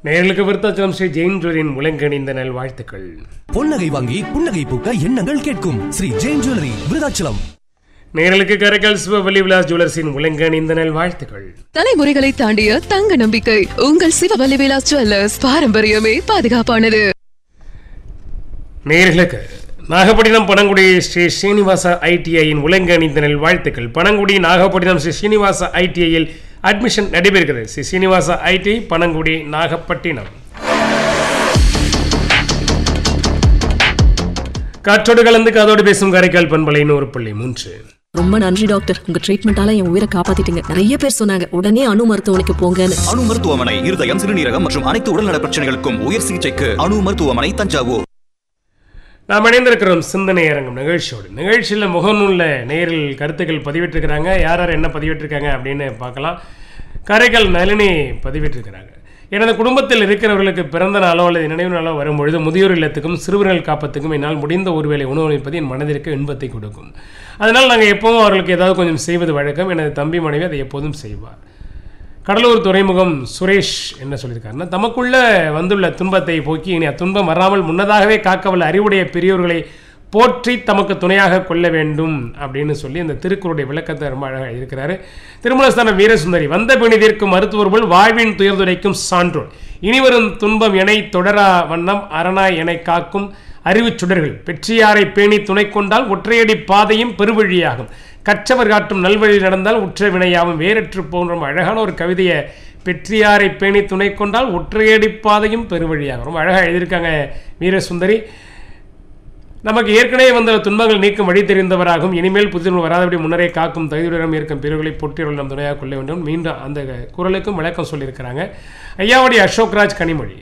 நேர்களுக்கு விருத்தாச்சலம் ஸ்ரீ ஜெயின் ஜுவலின் முழங்கணிந்த நல் வாழ்த்துக்கள் பொன்னகை வாங்கி புன்னகை பூக்க எண்ணங்கள் கேட்கும் ஸ்ரீ ஜெயின் ஜுவல்லரி விருதாச்சலம் நேர்களுக்கு கரைக்கல் சிவவல்லி விலாஸ் ஜுவலர்ஸின் முழங்கணிந்த நல் வாழ்த்துக்கள் தலைமுறைகளை தாண்டிய தங்க நம்பிக்கை உங்கள் சிவவல்லி விலாஸ் ஜுவல்லர்ஸ் பாரம்பரியமே பாதுகாப்பானது நேர்களுக்கு நாகப்பட்டினம் பனங்குடி ஸ்ரீ ஸ்ரீனிவாச ஐடிஐயின் உலங்கணிந்த நல் வாழ்த்துக்கள் பனங்குடி நாகப்பட்டினம் ஸ்ரீ ஸ்ரீனிவாச ஐடிஐயில் அட்மிஷன் நடைபெறுகிறது ஸ்ரீ ஸ்ரீனிவாச ஐடிஐ பனங்குடி நாகப்பட்டினம் காற்றோடு கலந்து காதோடு பேசும் காரைக்கால் பண்பலை நூறு புள்ளி மூன்று ரொம்ப நன்றி டாக்டர் உங்க ட்ரீட்மெண்டால என் உயிரை காப்பாத்திட்டீங்க நிறைய பேர் சொன்னாங்க உடனே அணு மருத்துவமனைக்கு போங்கன்னு அணு மருத்துவமனை இருதயம் சிறுநீரகம் மற்றும் அனைத்து உடல்நல பிரச்சனைகளுக்கும் உயர் சிகிச்சைக்கு அணு மருத்துவமனை தஞ்சாவூர் நாம் இணைந்திருக்கிறோம் சிந்தனை அரங்கம் நிகழ்ச்சியோடு நிகழ்ச்சியில் முகநூலில் நேரில் கருத்துக்கள் பதிவிட்டிருக்கிறாங்க யார் யார் என்ன பதிவிட்டிருக்காங்க அப்படின்னு பார்க்கலாம் காரைக்கால் நளினி பதிவிட்டிருக்கிறாங்க எனது குடும்பத்தில் இருக்கிறவர்களுக்கு பிறந்த நாளோ அல்லது நினைவு நாளோ வரும்பொழுது முதியோர் இல்லத்துக்கும் சிறுவர்கள் காப்பத்துக்கும் என்னால் முடிந்த ஒருவேளை உணவளிப்பது என் மனதிற்கு இன்பத்தை கொடுக்கும் அதனால் நாங்கள் எப்போதும் அவர்களுக்கு ஏதாவது கொஞ்சம் செய்வது வழக்கம் எனது தம்பி மனைவி அதை எப்போதும் செய்வார் கடலூர் துறைமுகம் சுரேஷ் என்ன சொல்லியிருக்காருன்னா தமக்குள்ள வந்துள்ள துன்பத்தை போக்கி இனி அத்துன்பம் வராமல் முன்னதாகவே காக்கவல்ல அறிவுடைய பெரியோர்களை போற்றி தமக்கு துணையாக கொள்ள வேண்டும் அப்படின்னு சொல்லி அந்த திருக்குறளுடைய விளக்கத்தை ரொம்ப அழகாக இருக்கிறாரு திருமணஸ்தான வீரசுந்தரி வந்த பிணிதிற்கும் மருத்துவர் போல் வாழ்வின் துயர்துரைக்கும் சான்றோர் இனிவரும் துன்பம் எனை தொடரா வண்ணம் அரணாய் எனை காக்கும் அறிவுச் சுடர்கள் பெற்றியாரை பேணி துணை கொண்டால் ஒற்றையடி பாதையும் பெருவழியாகும் கற்றவர் காட்டும் நல்வழி நடந்தால் உற்ற வினையாவும் வேறற்று போன்ற அழகான ஒரு கவிதையை பெற்றியாரை பேணி துணை கொண்டால் ஒற்றையடி பாதையும் பெருவழியாகும் ரொம்ப அழகாக எழுதியிருக்காங்க வீரசுந்தரி நமக்கு ஏற்கனவே வந்த துன்பங்கள் நீக்கும் வழி தெரிந்தவராகும் இனிமேல் புதிர் வராதபடி முன்னரே காக்கும் தகுதியுடன் இருக்கும் பிறகுகளை பொற்றியவர்கள் நம் துணையாக கொள்ள வேண்டும் மீண்டும் அந்த குரலுக்கும் விளக்கம் சொல்லியிருக்கிறாங்க ஐயாவடி அசோக்ராஜ் கனிமொழி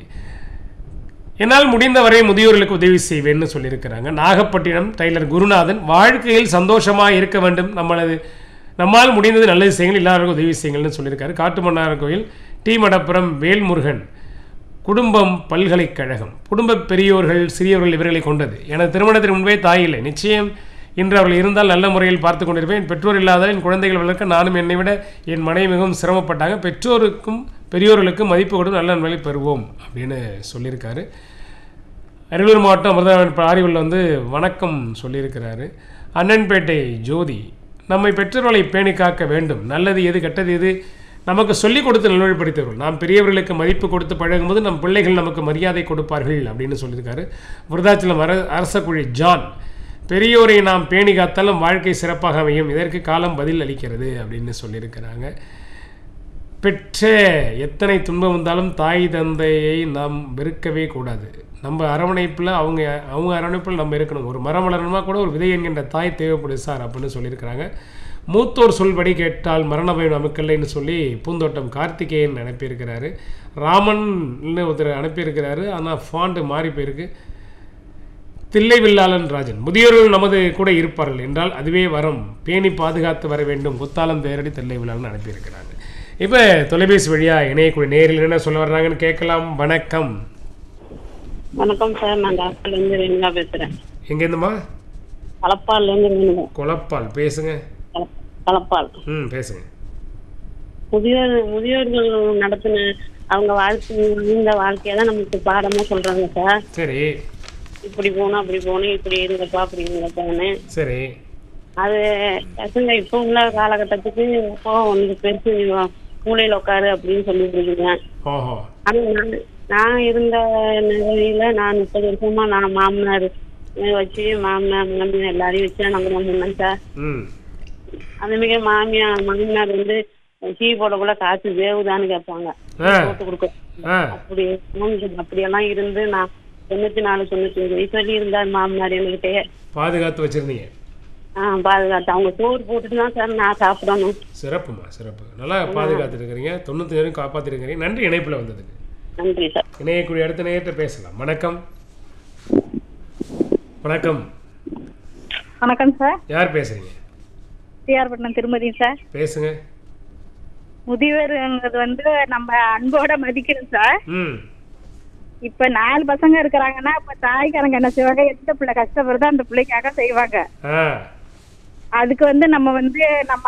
என்னால் முடிந்தவரை முதியோர்களுக்கு உதவி செய்வேன்னு சொல்லியிருக்கிறாங்க நாகப்பட்டினம் டைலர் குருநாதன் வாழ்க்கையில் சந்தோஷமாக இருக்க வேண்டும் நம்மளது நம்மால் முடிந்தது நல்லது செய்யுங்கள் எல்லாருக்கும் உதவி செய்யுங்கள்னு சொல்லியிருக்காரு காட்டுமன்னார் கோயில் டி மடப்புரம் வேல்முருகன் குடும்பம் பல்கலைக்கழகம் குடும்ப பெரியோர்கள் சிறியவர்கள் இவர்களை கொண்டது எனது திருமணத்திற்கு முன்பே தாய் இல்லை நிச்சயம் இன்று அவர்கள் இருந்தால் நல்ல முறையில் பார்த்து கொண்டிருப்பேன் பெற்றோர் இல்லாதால் என் குழந்தைகள் வளர்க்க நானும் என்னை விட என் மனைவி மிகவும் சிரமப்பட்டாங்க பெற்றோருக்கும் பெரியோர்களுக்கும் மதிப்பு கொடுத்து நல்ல நன்மைகளை பெறுவோம் அப்படின்னு சொல்லியிருக்காரு அரியலூர் மாவட்டம் அமிர்தராமன் ஆரிவில் வந்து வணக்கம் சொல்லியிருக்கிறாரு அண்ணன்பேட்டை ஜோதி நம்மை பெற்றோர்களை பேணி காக்க வேண்டும் நல்லது எது கெட்டது எது நமக்கு சொல்லிக் கொடுத்து நல்வழிப்படுத்தவர்கள் நாம் பெரியவர்களுக்கு மதிப்பு கொடுத்து பழகும்போது நம் பிள்ளைகள் நமக்கு மரியாதை கொடுப்பார்கள் அப்படின்னு சொல்லியிருக்காரு விருதாச்சலம் அர அரசக்குழி ஜான் பெரியோரை நாம் பேணி காத்தாலும் வாழ்க்கை சிறப்பாக அமையும் இதற்கு காலம் பதில் அளிக்கிறது அப்படின்னு சொல்லியிருக்கிறாங்க பெற்ற எத்தனை துன்பம் வந்தாலும் தாய் தந்தையை நாம் வெறுக்கவே கூடாது நம்ம அரவணைப்பில் அவங்க அவங்க அரவணைப்பில் நம்ம இருக்கணும் ஒரு மரம் வளரணுமா கூட ஒரு விதை என்கின்ற தாய் தேவைப்படுது சார் அப்படின்னு சொல்லியிருக்கிறாங்க மூத்தோர் சொல்படி கேட்டால் மரண பயம் நமக்கில்லைன்னு சொல்லி பூந்தோட்டம் கார்த்திகேயன் அனுப்பியிருக்கிறாரு ராமன்னு ஒருத்தர் அனுப்பியிருக்கிறாரு ஆனால் ஃபாண்டு மாறி போயிருக்கு தில்லை வில்லாளன் ராஜன் முதியோர்கள் நமது கூட இருப்பார்கள் என்றால் அதுவே வரம் பேணி பாதுகாத்து வர வேண்டும் குத்தாலம் தேரடி தில்லை வில்லாளன் அனுப்பியிருக்கிறாங்க இப்போ தொலைபேசி வழியாக இணையக்கூடிய நேரில் என்ன சொல்ல வர்றாங்கன்னு கேட்கலாம் வணக்கம் வணக்கம் சார் நான் டாக்டர்லேருந்து ரேணுகா பேசுகிறேன் எங்கேருந்துமா களப்பால்லேருந்து ரேணுகா கொலப்பால் பேசுங்க கள- களப்பால் ம் பேசுங்க முதியோர் முதியோர்கள் நடத்தின அவங்க வாழ்க்கை இந்த வாழ்க்கையை தான் நமக்கு பாடமாக சொல்கிறாங்க சார் சரி இப்படி போகணும் அப்படி போகணும் இப்படி இருங்கப்பா அப்படி இருங்கப்பான்னு சரி அது பசங்க இப்போ உள்ள காலகட்டத்துக்கு இப்போ ஒன்று பெருசு மூலையில் உட்காரு அப்படின்னு சொல்லிட்டு இருக்கீங்க ஓஹோ ஆனால் நான் நான் இருந்த நிலையில நான் முப்பது வருஷமா நான் மாமனார் வச்சு மாமனார் மாமியார் எல்லாரையும் வச்சு நாங்கள் முன்னேன் சார் ம் அந்த மிக மாமியார் மாமனார் வந்து டீ போடக்குள்ள காசு வேவுதான்னு கேட்பாங்க ஆ போட்டு கொடுக்க ஆ அப்படி அப்படியெல்லாம் இருந்து நான் தொண்ணூத்தி நாலு தொண்ணூத்தி அஞ்சு வயசு வரையும் இருந்தார் மாமனார் என்கிட்டயே பாதுகாத்து வச்சிருந்தீங்க ஆ பாதுகாத்து அவங்க சோறு போட்டுட்டு தான் சார் நான் சாப்பிடணும் சிறப்புமா சிறப்பு நல்லா பாதுகாத்து இருக்கிறீங்க தொண்ணூற்றி வரைக்கும் காப்பாற்றிருக்கிறீங்க நன்றி இணைப்பில் வந்ததுக்கு நன்றி சார் இணையக்கூடிய அடுத்த நேரத்தை பேசலாம் வணக்கம் வணக்கம் வணக்கம் சார் யார் பேசுறீங்க டிஆர் பட்டினம் திருமதி சார் பேசுங்க முதியோருங்கிறது வந்து நம்ம அன்போட மதிக்கிறோம் சார் ம் இப்ப நாலு பசங்க இருக்கிறாங்கன்னா இப்ப தாய்க்காரங்க என்ன செய்வாங்க எந்த பிள்ளை கஷ்டப்படுதோ அந்த பிள்ளைக்காக செய்வாங்க ஆ அதுக்கு வந்து நம்ம வந்து நம்ம